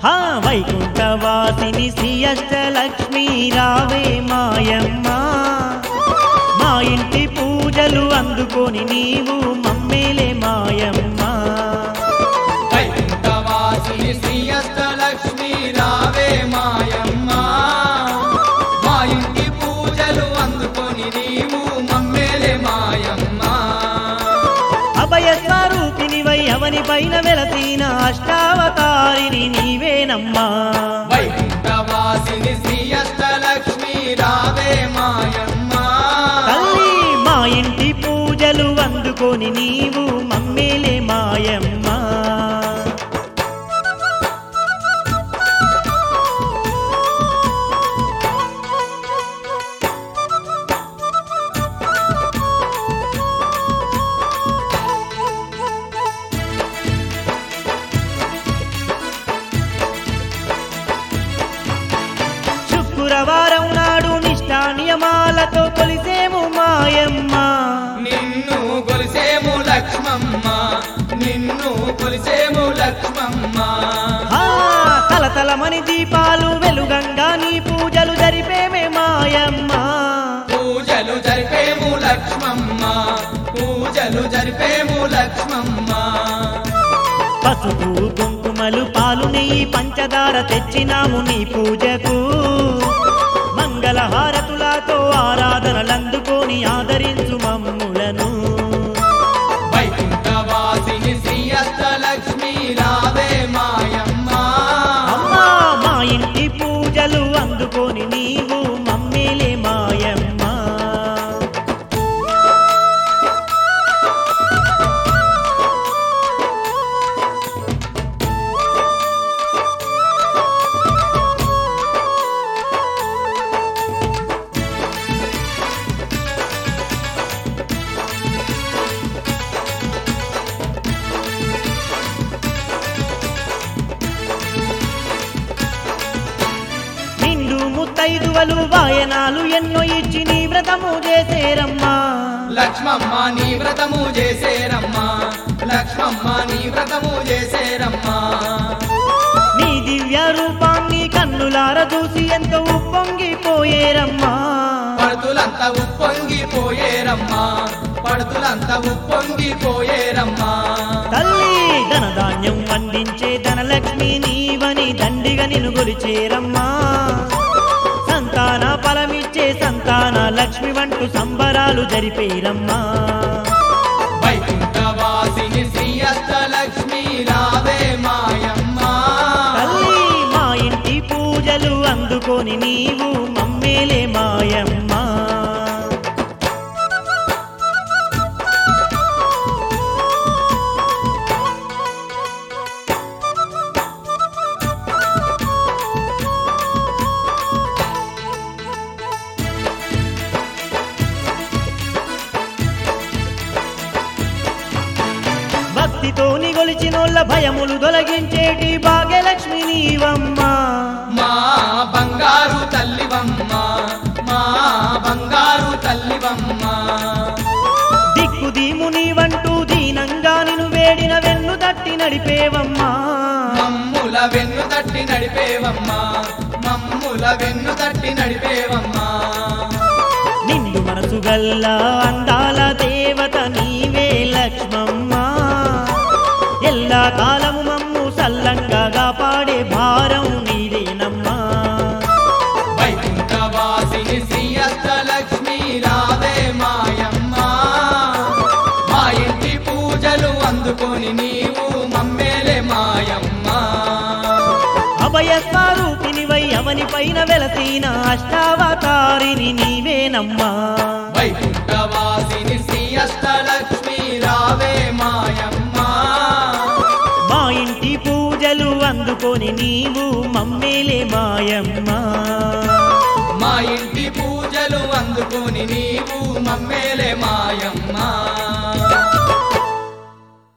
హా వైకుంఠవాసిని శ్రీ అష్టలక్ష్మి రావే మాయమ్మ మా ఇంటి పూజలు అందుకొని నీవు మమ్మేలే మాయమ్మ వైకుంఠవాసిని శ్రీ అష్టలక్ష్మి రావే మాయమ్మ మా ఇంటి పూజలు అందుకొని నీవు మమ్మేలే మాయమ్మ అభయ స్వరూపినివై అవని పైన వెలసిన అష్టావతారిని నీవేనమ్మా వైకుంఠవాసిని శ్రీ అష్టలక్ష్మి రావే మాయమ్మ తల్లి మా ఇంటి పూజలు అందుకొని నీవు మమ్మేలే మాయమ్మ శుక్రవారం నాడు నిష్టా నియమాలతో కొలిసేము మాయమ్మ నిన్ను కొలిసేము లక్ష్మమ్మ నిన్ను కొలిసేము లక్ష్మమ్మ ఆ తలతలమని దీపాలు వెలుగంగా నీ పూజలు జరిపేమే మాయమ్మ పూజలు జరిపేము లక్ష్మమ్మ పూజలు జరిపేము లక్ష్మమ్మ పసుపు కుంకుమలు పాలు నెయ్యి పంచదార తెచ్చినాము నీ పూజకు మంగళహారతులతో ఆరాధనలందుకొని ఆదరించు మమ్ములను వైకుంఠవాసిని శ్రీ అష్టలక్ష్మి రావే మాయమ్మ అమ్మా మా ఇంటి పూజలు అందుకొని నీవు మమ్మేలే మాయమ్మ నిండు ముత్తైదువలు వాయనాలు ఎన్నో ఇచ్చి నీ వ్రతము చేసేరమ్మా లక్ష్మమ్మ నీ వ్రతము చేసేరమ్మా లక్ష్మమ్మ నీ వ్రతము చేసేరమ్మా నీ దివ్య రూపాన్ని కన్నులార చూసి ఎంతో ఉప్పొంగిపోయేరమ్మా పడుతులంతా ఉప్పొంగిపోయేరమ్మా పడుతులంతా ఉప్పొంగిపోయేరమ్మా తల్లి ధనధాన్యం పండించే ధనలక్ష్మి నీవని దండిగా నిన్ను గొలిచేరమ్మా సంతాన ఫలమిచ్చే సంతాన లక్ష్మి వంటూ సంబరాలు జరిపేరమ్మా వైకుంఠవాసిని శ్రీ అష్టలక్ష్మి రావే మాయమ్మ తల్లి మా ఇంటి పూజలు అందుకొని నీవు మమ్మేలే మాయమ్మ భక్తితోని గొలిచినోళ్ళ భయములు తొలగించేటి భాగ్యలక్ష్మి నీవమ్మా మా బంగారు తల్లివమ్మ మా బంగారు తల్లివమ్మ దిక్కు దీము నీవంటూ దీనంగా నిన్ను వేడిన వెన్ను తట్టి నడిపేవమ్మా మమ్ముల వెన్ను తట్టి నడిపేవమ్మా మమ్ముల వెన్ను తట్టి నడిపేవమ్మా నిండు మనసు గల్లా అందాల దేవత నీవే లక్ష్మమ్మ ఎల్లా కాలము మమ్ము సల్లంగా కాపాడే భారం నీదేనమ్మా వైకుంఠవాసిని శ్రీ అష్టలక్ష్మి రావే మాయమ్మ మా ఇంటి పూజలు అందుకొని నీవు మమ్మేలే మాయమ్మ అభయ స్వరూపినివై అవని పైన వెలసిన అష్టావతారిని నీవేనమ్మా వైకుంఠవాసిని శ్రీ అష్టలక్ష్మి రావే మాయమ్మ మా ఇంటి పూజలు అందుకొని నీవు మమ్మేలే మాయమ్మ మా ఇంటి పూజలు అందుకొని నీవు మమ్మేలే మాయమ్మ